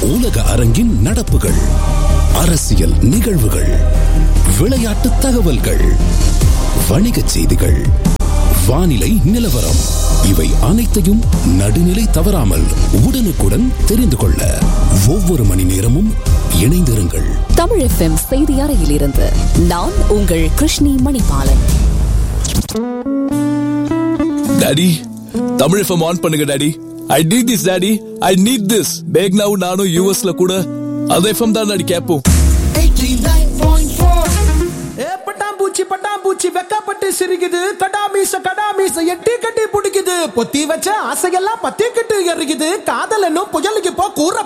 உலக அரங்கின் நடப்புகள் அரசியல் நிகழ்வுகள் விளையாட்டு தகவல்கள் வணிகச் செய்திகள் வானிலை நிலவரம் இவை அனைத்தையும் நடுநிலை தவறாமல் உடனுக்குடன் தெரிந்து கொள்ள ஒவ்வொரு மணி நேரமும் இணைந்திருங்கள் தமிழ் எஃப்எம் செய்தி அறையிலிருந்து நான் உங்கள் Krishni Manibalan daddy Tamil FM on பண்ணுங்க daddy I need this daddy I need this பேக்னாவும் நானும் யூஎஸ்ல கூட அது எஃப்எம் தான் டாடி கேட்போம் ஏ பட்டாம்பூச்சி பட்டாம்பூச்சி வெக்கப்பட்டு சிரிக்குது கடாமீச கடாமீச எட்டி கட்டி பிடிக்குது பொத்தி வச்ச ஆசையெல்லாம் பத்தி கிட்டு எறிக்குது காதல் என்னும் புயலுக்கு போ கூற